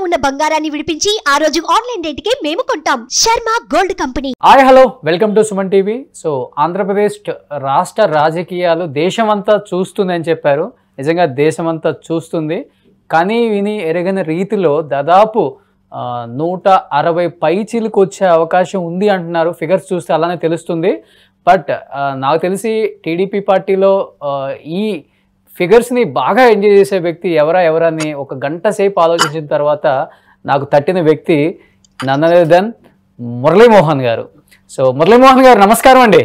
ఉన్న బంగారాన్ని విడిపించి ఆ రోజు ఆన్లైన్ రేటుకే మేము కొంటాం Sharma gold company hi hello welcome to Suman TV so Andhra Pradesh ట- రాష్ట్ర రాజకీయాలు దేశమంతా చూస్తుంది అని చెప్పారు నిజంగా దేశమంతా చూస్తుంది కానీ విని ఎరగని రీతిలో దాదాపు ఆ, నూట అరవై పైచీలకు వచ్చే అవకాశం ఉంది అంటున్నారు ఫిగర్స్ చూస్తే అలానే తెలుస్తుంది బట్ ఆ, నాకు తెలిసి టీడీపీ పార్టీలో ఆ, ఈ ఫిగర్స్ని బాగా ఎంజాయ్ చేసే వ్యక్తి ఎవరా ఎవరా అని ఒక గంట సేపు ఆలోచించిన తర్వాత నాకు తట్టిన వ్యక్తి నన్నదే దెన్ మురళీమోహన్ గారు సో మురళీమోహన్ గారు నమస్కారం అండి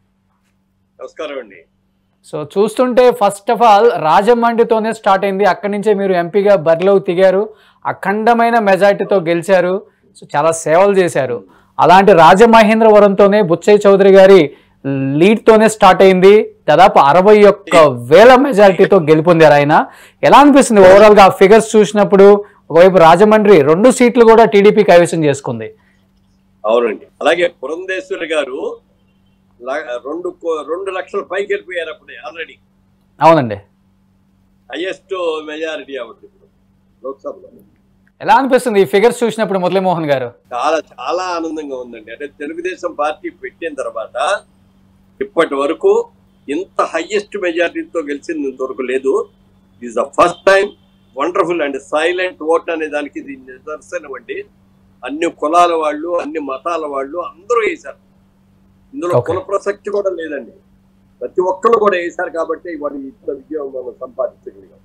నమస్కారం అండి సో చూస్తుంటే ఫస్ట్ ఆఫ్ ఆల్ రాజమండ్రితోనే స్టార్ట్ అయింది అక్కడి నుంచే మీరు ఎంపీగా బరిలోకి దిగారు అఖండమైన మెజార్టీతో గెలిచారు సో చాలా సేవలు చేశారు అలాంటి రాజమహేంద్రవరంతోనే బుచ్చయ్య చౌదరి గారి లీడ్తోనే స్టార్ట్ అయింది దాదాపు అరవై ఒక్క వేల మెజారిటీతో గెలుపొందారు ఆయన ఎలా అనిపిస్తుంది ఓవరాల్గా ఆ ఫిగర్స్ చూసినప్పుడు ఒకవైపు రాజమండ్రి రెండు సీట్లు కూడా టీడీపీ కైవసం చేసుకుంది అవునండి అలాగే పురంధేశ్వరి గారు ల- రెండు కో- రెండు లక్షల పైకి వెళ్ళిపోయారు అప్పుడే ఆల్రెడీ అవునండి హైయెస్ట్ మెజారిటీ అవ్వదు ఇప్పుడు లోక్సభలో ఎలా అనిపిస్తుంది ఈ ఫిగర్స్ చూసినప్పుడు మురళీమోహన్ గారు చాలా చాలా ఆనందంగా ఉందండి అంటే తెలుగుదేశం పార్టీ పెట్టిన తర్వాత ఇప్పటి వరకు ఇంత హైయెస్ట్ మెజారిటీతో గెలిచింది ఇంతవరకు లేదు is the first time wonderful and silent vote అనే దానికి ఇది నిదర్శనం అండి అన్ని కులాల వాళ్ళు అన్ని మతాల వాళ్ళు అందరూ వేశారు ఇందులో Okay. కుల ప్రసక్తి కూడా లేదండి ప్రతి ఒక్కరు కూడా వేశారు కాబట్టి ఇవాళ ఇంత విజయం మనం సంపాదించగలిగాం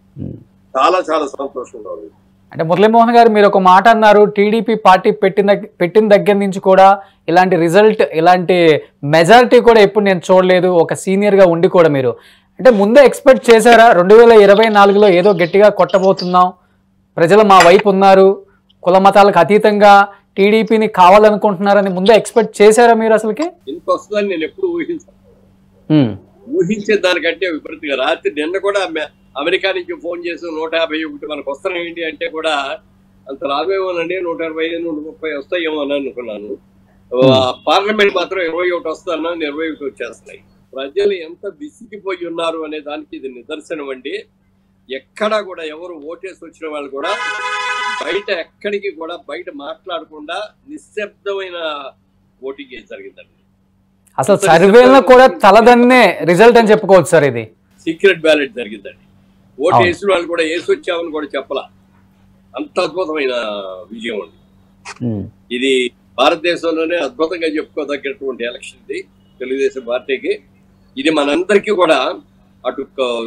చాలా చాలా సంతోషంగా ఉంది అంటే మురళీమోహన్ గారు మీరు ఒక మాట అన్నారు టీడీపీ పార్టీ పెట్టిన దగ్- పెట్టిన దగ్గర నుంచి కూడా ఇలాంటి రిజల్ట్ ఇలాంటి మెజారిటీ కూడా ఎప్పుడు నేను చూడలేదు ఒక senior గా ఉండి కూడా మీరు అంటే ముందే ఎక్స్పెక్ట్ చేశారా రెండు వేల ఇరవై నాలుగులో ఏదో గట్టిగా కొట్టబోతున్నాం ప్రజలు మా వైపు ఉన్నారు కుల మతాలకు అతీతంగా టీడీపీని కావాలనుకుంటున్నారని ముందే ఎక్స్పెక్ట్ చేశారా మీరు అసలుకి ఇంత వస్తుందని నేను ఎప్పుడు ఊహించాను ఉమ్, ఊహించే దానికంటే విపరీతంగా రాత్రి నిన్న కూడా అమె- అమెరికా నుంచి ఫోన్ చేసి నూట యాభై ఒకటి మనకు వస్తున్నాయి ఏంటి అంటే కూడా అంత రావేమోనండి నూట అరవై ఐదు నూట ముప్పై వస్తాయేమో అని అనుకున్నాను ఆ, పార్లమెంట్ మాత్రం ఇరవై ఒకటి వస్తాను ఇరవై ఒకటి వచ్చేస్తున్నాయి ప్రజలు ఎంత విసిగిపోయి ఉన్నారు అనే దానికి ఇది నిదర్శనం అండి ఎక్కడా కూడా ఎవరు ఓటేసి వచ్చిన వాళ్ళు కూడా బయట ఎక్కడికి కూడా బయట మాట్లాడకుండా నిశ్శబ్దమైన ఓటింగ్ జరిగిందండి అసలు సర్వేలను కూడా తలదన్నే రిజల్ట్ అని చెప్పుకోవచ్చు సార్ ఇది సీక్రెట్ బ్యాలెట్ జరిగిందండి ఓటు అవును. వేసిన వాళ్ళు కూడా వేసి వచ్చామని కూడా చెప్పలా అంత అద్భుతమైన విజయం అండి ఉమ్, ఇది భారతదేశంలోనే అద్భుతంగా చెప్పుకోదగ్గటువంటి ఎలక్షన్ ఇది తెలుగుదేశం పార్టీకి ఇది మనందరికీ కూడా అటు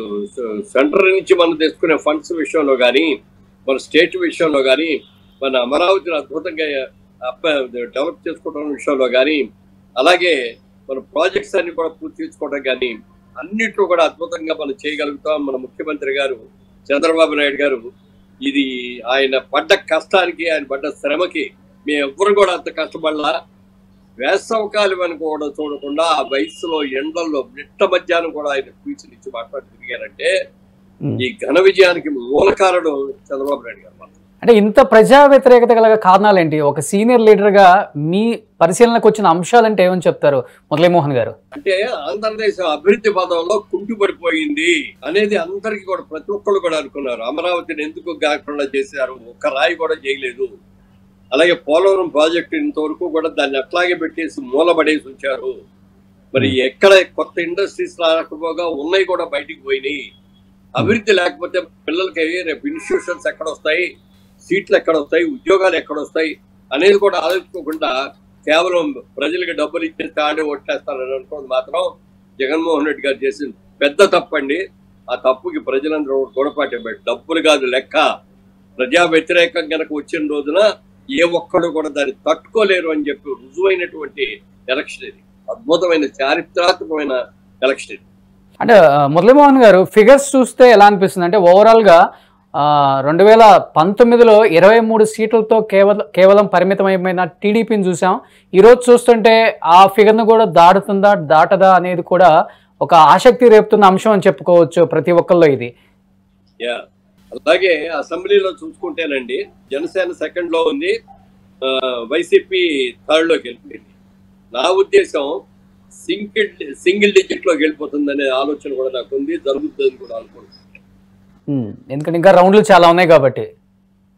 సెంటర్ నుంచి మనం తెచ్చుకునే ఫండ్స్ విషయంలో కానీ మన స్టేట్ విషయంలో కానీ మన అమరావతిని అద్భుతంగా అప్ప డెవలప్ చేసుకోవడం విషయంలో కానీ అలాగే మన ప్రాజెక్ట్స్ అన్ని కూడా పూర్తి చేసుకోవడం కానీ అన్నిట్లో కూడా అద్భుతంగా మనం చేయగలుగుతాం మన ముఖ్యమంత్రి గారు చంద్రబాబు నాయుడు గారు ఇది ఆయన పడ్డ కష్టానికి ఆయన పడ్డ శ్రమకి మేము ఎవ్వరు కూడా అంత కష్టపడలా వేసవకాలం అని కూడా చూడకుండా ఆ వయసులో ఎండల్లో నిట్ట మధ్యాహ్నం కూడా ఆయన స్పీచ్లు ఇచ్చి మాట్లాడి తిరిగారంటే ఉమ్. ఈ ఘన విజయానికి మూల కారణం చంద్రబాబు నాయుడు గారు మాత్రం. అంటే ఇంత ప్రజా వ్యతిరేకత గల కారణాలు ఏంటి ఒక సీనియర్ లీడర్గా మీ పరిశీలనకు వచ్చిన అంశాలంటే ఏమని చెప్తారు మురళీమోహన్ గారు అంటే ఆంధ్రప్రదేశ్ అభివృద్ధి పదంలో కుంటుపడిపోయింది అనేది అందరికీ కూడా ప్రతి ఒక్కళ్ళు కూడా అనుకున్నారు అమరావతిని ఎందుకు కాకుండా చేశారు ఒక్క రాయి కూడా చేయలేదు అలాగే పోలవరం ప్రాజెక్టు ఇంతవరకు కూడా దాన్ని అట్లాగే పెట్టేసి మూలబడేసి ఉంచారు మరి ఎక్కడ కొత్త ఇండస్ట్రీస్ రాకపోగా ఉన్నాయి కూడా బయటికి పోయినాయి అభివృద్ధి లేకపోతే పిల్లలకి రేపు ఇన్స్టిట్యూషన్స్ ఎక్కడ వస్తాయి సీట్లు ఎక్కడ వస్తాయి ఉద్యోగాలు ఎక్కడ వస్తాయి అనేది కూడా ఆలోచించుకోకుండా కేవలం ప్రజలకు డబ్బులు ఇచ్చేస్తే ఆడే ఓట్లేస్తారని అనుకోవడం మాత్రం జగన్మోహన్ రెడ్డి గారు చేసిన పెద్ద తప్పండి ఆ తప్పుకి ప్రజలందరూ గుణపాఠం డబ్బులు కాదు లెక్క ప్రజా వ్యతిరేకం కనుక వచ్చిన రోజున ఏ ఒక్కడు కూడా దాన్ని తట్టుకోలేరు అని చెప్పి రుజువైనటువంటి ఎలక్షన్ ఇది అద్భుతమైన చారిత్రాత్మకమైన ఎలక్షన్ ఇది అంటే ఆ, మురళీమోహన్ గారు ఫిగర్స్ చూస్తే ఎలా అనిపిస్తుంది అంటే ఓవరాల్గా రెండు వేల పంతొమ్మిదిలో ఇరవై మూడు సీట్లతో కేవలం కేవలం పరిమితమైన టీడీపీని చూసాం ఈరోజు చూస్తుంటే ఆ ఫిగర్ను కూడా దాటుతుందా దాటదా అనేది కూడా ఒక ఆసక్తి రేపుతున్న అంశం అని చెప్పుకోవచ్చు ప్రతి ఒక్కళ్ళు ఇది యా అలాగే అసెంబ్లీలో చూసుకుంటేనండి జనసేన సెకండ్ లో ఉంది ఆ, వైసీపీ థర్డ్ లోకి వెళ్ళిపోయింది నా ఉద్దేశం సింగిల్ సింగిల్ డిజిట్ లోకి వెళ్ళిపోతుందనే ఆలోచన కూడా నాకు ఉంది జరుగుతుందని కూడా అనుకుంటున్నాను ఉమ్, ఎందుకంటే ఇంకా రౌండ్లు చాలా ఉన్నాయి కాబట్టి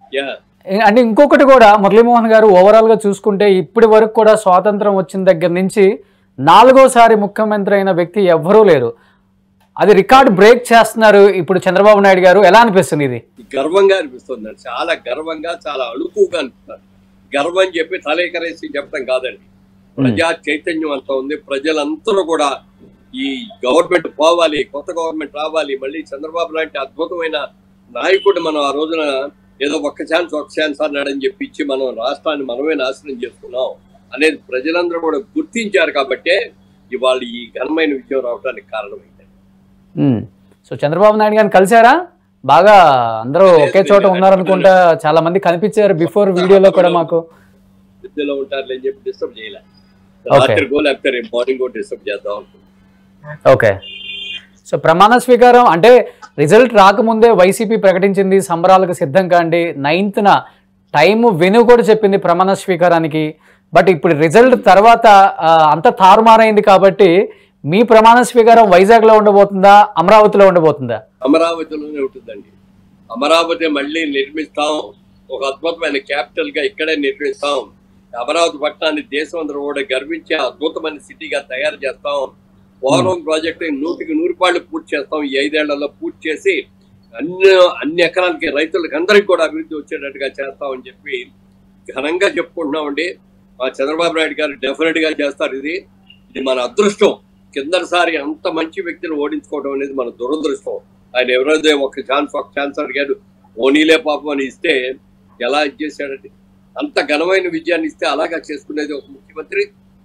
యా అంటే ఇంకొకటి కూడా మురళీమోహన్ గారు ఓవరాల్ గా చూసుకుంటే ఇప్పటి వరకు కూడా స్వాతంత్రం వచ్చిన దగ్గర నుంచి నాలుగోసారి ముఖ్యమంత్రి అయిన వ్యక్తి ఎవ్వరూ లేరు అది రికార్డ్ బ్రేక్ చేస్తున్నారు ఇప్పుడు చంద్రబాబు నాయుడు గారు ఎలా అనిపిస్తుంది ఇది గర్వంగా అనిపిస్తుంది చాలా గర్వంగా చాలా అణుకుగా అనిపిస్తుంది గర్వం చెప్పి తలేకరేసి చెప్పడం కాదండి ప్రజా చైతన్యం అంతా ఉంది ప్రజలందరూ కూడా ఈ గవర్నమెంట్ పోవాలి కొత్త గవర్నమెంట్ రావాలి మళ్ళీ చంద్రబాబు లాంటి అద్భుతమైన నాయకుడు మనం ఆ రోజున ఏదో ఒక్క ఛాన్స్ ఒక ఛాన్స్ అన్నాడని చెప్పి ఇచ్చి మనం రాష్ట్రాన్ని మనమే నాశనం చేసుకున్నాం అనేది ప్రజలందరూ కూడా గుర్తించారు కాబట్టే ఇవాళ ఈ ఘనమైన విజయం రావడానికి కారణమైంది ఉమ్. సో చంద్రబాబు నాయుడు గారిని కలిసారా బాగా అందరూ ఒకే చోట ఉన్నారనుకుంటా చాలా మంది కనిపించారు బిఫోర్ వీడియోలో కూడా మాకు విద్యలో ఉంటారులే అని చెప్పి డిస్టర్బ్ చేయలే Okay. రాత్రి గో లేకపోతే రేపు మార్నింగ్ కూడా డిస్టర్బ్ చేద్దాం అనుకున్నాం ఓకే సో ప్రమాణ స్వీకారం అంటే రిజల్ట్ రాకముందే వైసీపీ ప్రకటించింది సంబరాలకు సిద్ధం కాండి నైన్త్న టైం వెను కూడా చెప్పింది ప్రమాణ స్వీకారానికి బట్ ఇప్పుడు రిజల్ట్ తర్వాత ఆ, అంత తారుమారైంది కాబట్టి మీ ప్రమాణ స్వీకారం వైజాగ్లో ఉండబోతుందా అమరావతిలో ఉండబోతుందా అమరావతిలోనే ఉంటుందండి అమరావతి మళ్ళీ నిర్మిస్తాం ఒక అద్భుతమైన క్యాపిటల్ గా ఇక్కడే నిర్మిస్తాం అమరావతి పట్టణాన్ని దేశం అందరూ కూడా గర్వించే అద్భుతమైన సిటీగా తయారు చేస్తాం పోలవరం ప్రాజెక్టు నూటికి నూరు పాళ్ళు పూర్తి చేస్తాం ఈ ఐదేళ్లలో పూర్తి చేసి అన్ని అన్ని ఎకరాలకి రైతులకు అందరికి కూడా అభివృద్ధి వచ్చేటట్టుగా చేస్తామని చెప్పి ఘనంగా చెప్పుకుంటున్నామండి మా చంద్రబాబు నాయుడు గారు డెఫినెట్ గా చేస్తారు ఇది ఇది మన అదృష్టం కిందసారి అంత మంచి వ్యక్తిని ఓడించుకోవడం అనేది మన దురదృష్టం ఆయన ఎవరైతే ఒక ఛాన్స్ ఒక ఛాన్స్ అడిగాడు ఓనీలే పాపం అని ఇస్తే ఎలా ఇచ్చేసాడండి అంత ఘనమైన విజయాన్ని ఇస్తే అలాగా చేసుకునేది ఒక ముఖ్యమంత్రి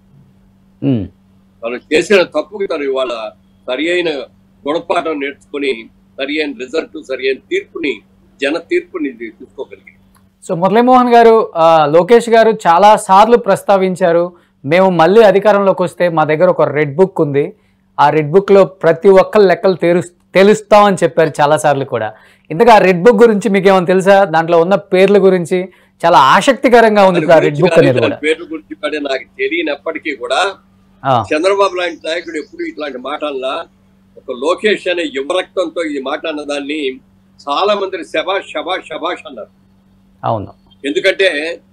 ఉమ్. తను చేసిన తప్పుకి తను ఇవాళ సరి అయిన గుణపాఠం నేర్చుకుని సరి అయిన రిజల్ట్ సరి అయిన తీర్పుని జన తీర్పుని తీసుకోగలిగింది సో మురళీమోహన్ గారు ఆ, లోకేష్ గారు చాలా సార్లు ప్రస్తావించారు మేము మళ్ళీ అధికారంలోకి వస్తే మా దగ్గర ఒక రెడ్ బుక్ ఉంది ఆ రెడ్ బుక్లో ప్రతి ఒక్క లెక్కలు తెరు తెలుస్తామని చెప్పారు చాలా సార్లు కూడా ఇంతగా ఆ రెడ్ బుక్ గురించి మీకు ఏమైనా తెలుసా దాంట్లో ఉన్న పేర్ల గురించి చాలా ఆసక్తికరంగా ఉంది ఇప్పుడు ఆ రెడ్ బుక్ అనేది కూడా పేరు గురించి పడే నాకు తెలియనప్పటికీ కూడా ఆ, చంద్రబాబు లాంటి నాయకుడు ఎప్పుడు ఇట్లాంటి మాటల్లా ఒక లోకేష్ అనే యువరక్తంతో ఈ మాట అన్న దాన్ని చాలా మంది శబాష్ శబాష్ శబాష్ అన్నారు అవును ఎందుకంటే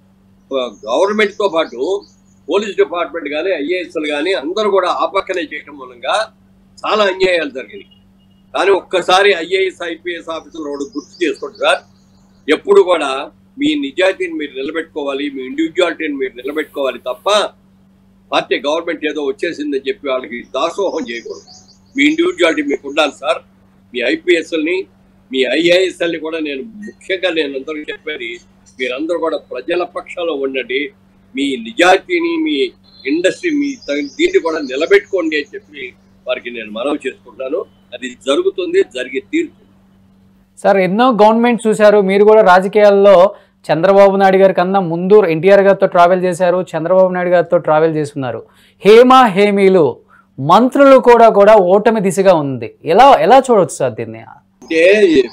గవర్నమెంట్ తో పాటు పోలీస్ డిపార్ట్మెంట్ కానీ ఐఏఎస్లు కానీ అందరూ కూడా ఆ పక్కనే చేయడం మూలంగా చాలా అన్యాయాలు జరిగినాయి కానీ ఒక్కసారి ఐఏఎస్ ఐపీఎస్ ఆఫీసర్ వాడు గుర్తు చేసుకోండి సార్ ఎప్పుడు కూడా మీ నిజాయితీని మీరు నిలబెట్టుకోవాలి మీ ఇండివిజువాలిటీని మీరు నిలబెట్టుకోవాలి తప్ప పార్టీ గవర్నమెంట్ ఏదో వచ్చేసిందని చెప్పి వాళ్ళకి దాసోహం చేయకూడదు మీ ఇండివిజువాలిటీ మీకు ఉండాలి సార్ మీ ఐపీఎస్ఎల్ని మీ ఐఏఎస్ఎల్ని కూడా నేను ముఖ్యంగా నేను అందరికీ చెప్పేది మీరందరూ కూడా ప్రజల పక్షంలో ఉండండి మీ నిజాయితీని మీ ఇండస్ట్రీ మీ త- దీన్ని కూడా నిలబెట్టుకోండి అని చెప్పి వారికి నేను మనవి చేసుకుంటాను అది జరుగుతుంది జరిగి తీరుతుంది సార్ ఎన్నో గవర్నమెంట్ చూశారు మీరు కూడా రాజకీయాల్లో చంద్రబాబు నాయుడు గారి కన్నా ముందు ఎన్టీఆర్ గారితో ట్రావెల్ చేశారు చంద్రబాబు నాయుడు గారితో ట్రావెల్ చేస్తున్నారు హేమ హేమీలు మంత్రులు కూడా కూడా ఓటమి దిశగా ఉంది ఎలా ఎలా చూడొచ్చు సార్ దీన్ని అంటే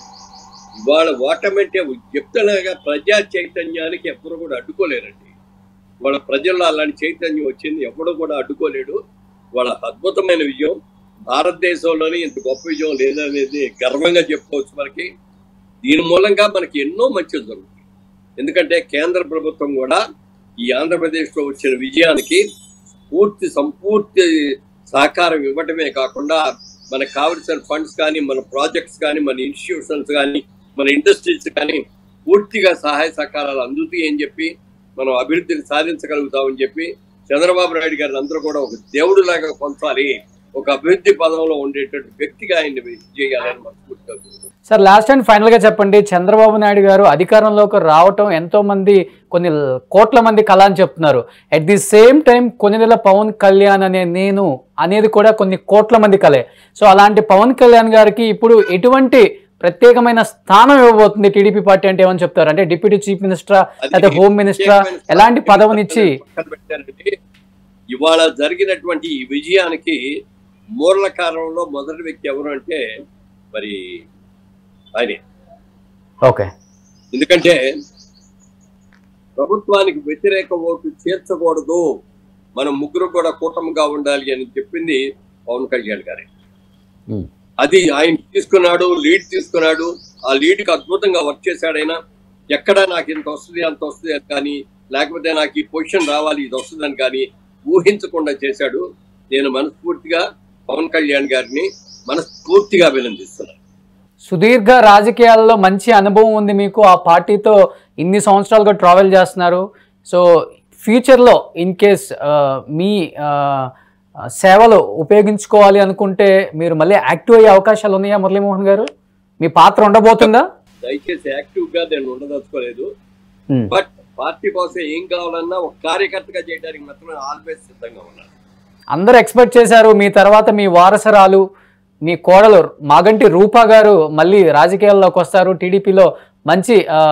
ఇవాళ ఓటమంటే చెప్తున్నాగా ప్రజా చైతన్యానికి ఎవ్వరు కూడా అడ్డుకోలేరండి వాళ్ళ ప్రజల్లో అలాంటి చైతన్యం వచ్చింది ఎవడు కూడా అడ్డుకోలేడు వాళ్ళ అద్భుతమైన విజయం భారతదేశంలోనే ఇంత గొప్ప విజయం లేదనేది గర్వంగా చెప్పుకోవచ్చు మనకి దీని మూలంగా మనకి ఎన్నో మంచిలు జరుగుతాయి ఎందుకంటే కేంద్ర ప్రభుత్వం కూడా ఈ ఆంధ్రప్రదేశ్లో వచ్చిన విజయానికి పూర్తి సంపూర్తి సహకారం ఇవ్వటమే కాకుండా మనకు కావలసిన ఫండ్స్ కానీ మన ప్రాజెక్ట్స్ కానీ మన ఇన్స్టిట్యూషన్స్ కానీ మన ఇండస్ట్రీస్ కానీ పూర్తిగా సహాయ సహకారాలు అందుతాయి అని చెప్పి మనం అభివృద్ధిని సాధించగలుగుతామని చెప్పి చంద్రబాబు నాయుడు గారిని అందరూ కూడా ఒక దేవుడు లాగా పొందాలి ఒక అభివృద్ధి పదంలో ఉండేటటువంటి వ్యక్తిగా ఆయన్ని చేయాలని మనస్ఫూర్తిగా కోరుకుంటున్నాను. సార్ లాస్ట్ అండ్ ఫైనల్గా చెప్పండి చంద్రబాబు నాయుడు గారు అధికారంలోకి రావటం ఎంతో మంది కొన్ని కోట్ల మంది కళ అని చెప్తున్నారు అట్ ది సేమ్ టైం కొన్నిదెల పవన్ కళ్యాణ్ అనే నేను అనేది కూడా కొన్ని కోట్ల మంది కలే సో అలాంటి పవన్ కళ్యాణ్ గారికి ఇప్పుడు ఎటువంటి ప్రత్యేకమైన స్థానం ఇవ్వబోతుంది టీడీపీ పార్టీ అంటే ఏమని చెప్తారు అంటే డిప్యూటీ చీఫ్ మినిస్టరా అది లేకపోతే హోమ్ మినిస్టరా ప్రత్యేకమైన ఎలాంటి పదవినిచ్చి పక్కన పెట్టారంటే ఇవాళ జరిగినటువంటి ఈ విజయానికి మూల కారణంలో మొదటి వ్యక్తి ఎవరు అంటే మరి ఆయనే ఓకే ఎందుకంటే ప్రభుత్వానికి వ్యతిరేక ఓటు చేర్చకూడదు మనం ముగ్గురు కూడా కూటమిగా ఉండాలి అని చెప్పింది పవన్ కళ్యాణ్ గారే Hmm. అది ఆయన తీసుకున్నాడు లీడ్ తీసుకున్నాడు ఆ లీడ్ కి అద్భుతంగా వర్క్ చేశాడు ఆయన ఎక్కడ నాకు ఇంత వస్తుంది అంత వస్తుంది అని కానీ లేకపోతే నాకు ఈ పొజిషన్ రావాలి ఇది వస్తుందని కానీ ఊహించకుండా చేశాడు నేను మనస్ఫూర్తిగా పవన్ కళ్యాణ్ గారిని మనస్ఫూర్తిగా అభినందిస్తున్నాను సుదీర్ఘ రాజకీయాల్లో మంచి అనుభవం ఉంది మీకు ఆ పార్టీతో ఇన్ని సంవత్సరాలుగా ట్రావెల్ చేస్తున్నారు సో ఫ్యూచర్లో ఇన్ కేస్ మీ ఆ, సేవలు ఉపయోగించుకోవాలి అనుకుంటే మీరు మళ్ళీ యాక్టివ్ అయ్యే అవకాశాలు ఉన్నాయా మురళీమోహన్ గారు మీ పాత్ర ఉండబోతుందా దయచేసి యాక్టివ్ గా నేను ఉండదలుచుకోలేదు బట్ పార్టీ కోసం ఏం కావాలన్నా ఒక కార్యకర్తగా చేయడానికి మాత్రం ఆల్వేస్ సిద్ధంగా ఉన్నాను అందరూ ఎక్స్పెక్ట్ చేశారు మీ తర్వాత మీ వారసరాలు మీ కోడలు మాగంటి రూపా గారు మళ్ళీ రాజకీయాల్లోకి వస్తారు టీడీపీలో మంచి ఆ,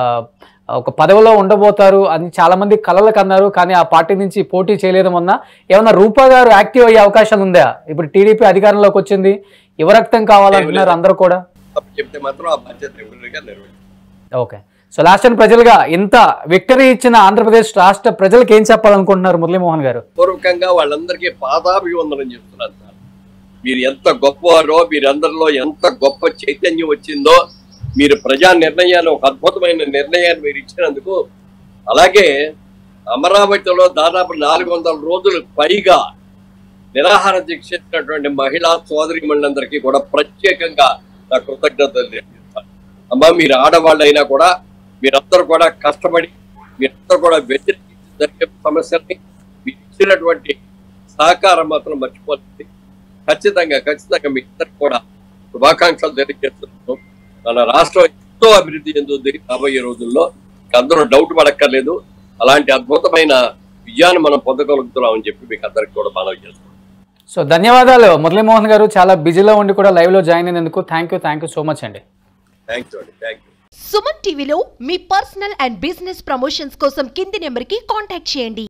ఒక పదవిలో ఉండబోతారు అని చాలా మంది కలలు కన్నారు కానీ ఆ పార్టీ నుంచి పోటీ చేయలేదు మొన్న ఏమన్నా రూపా గారు యాక్టివ్ అయ్యే అవకాశం ఉందా ఇప్పుడు టీడీపీ అధికారంలోకి వచ్చింది యువరక్తం కావాలంటున్నారు అందరూ కూడా తప్పు చెప్తే మాత్రం ఆ బాధ్యత రెగ్యులర్గా నిర్వహిస్తాను ఓకే సో లాస్ట్ టైం ప్రజలుగా ఇంత విక్టరీ ఇచ్చిన ఆంధ్రప్రదేశ్ రాష్ట్ర ప్రజలకు ఏం చెప్పాలనుకుంటున్నారు మురళీమోహన్ గారు పూర్వకంగా వాళ్ళందరికీ పాదాభివందనం చేస్తున్నాను సార్ మీరు ఎంత గొప్పవారో మీరందరిలో ఎంత గొప్ప చైతన్యం వచ్చిందో మీరు ప్రజా నిర్ణయాన్ని ఒక అద్భుతమైన నిర్ణయాన్ని మీరు ఇచ్చినందుకు అలాగే అమరావతిలో దాదాపు నాలుగు వందల రోజులు పైగా నిరాహార దీక్ష చేసినటువంటి మహిళా సోదరి మండలందరికీ కూడా ప్రత్యేకంగా నా కృతజ్ఞతలు తెలియజేస్తాను అమ్మా మీరు ఆడవాళ్ళైనా కూడా మీరందరూ కూడా కష్టపడి మీరందరూ కూడా వ్యతిరేకించి జరిగే సమస్యల్ని మీరు ఇచ్చినటువంటి సహకారం మాత్రం మర్చిపోతుంది ఖచ్చితంగా ఖచ్చితంగా మీ ఇద్దరికి కూడా శుభాకాంక్షలు తెలియజేస్తున్నాను మన రాష్ట్రం ఎంతో అభివృద్ధి చెందుతుంది రాబోయే రోజుల్లో అందరూ డౌట్ పడక్కర్లేదు అలాంటి అద్భుతమైన విజయాన్ని మనం పొందగలుగుతున్నామని చెప్పి మీకు అందరికి కూడా మనవి చేస్తున్నాం సో ధన్యవాదాలు మురళీమోహన్ గారు చాలా బిజీలో ఉండి కూడా లైవ్లో జాయిన్ అయినందుకు thank you thank you so much అండి థ్యాంక్ యూ అండి థ్యాంక్ యూ సుమన్ టీవీలో మీ పర్సనల్ అండ్ బిజినెస్ ప్రమోషన్స్ కోసం కింది నెంబర్కి కాంటాక్ట్ చేయండి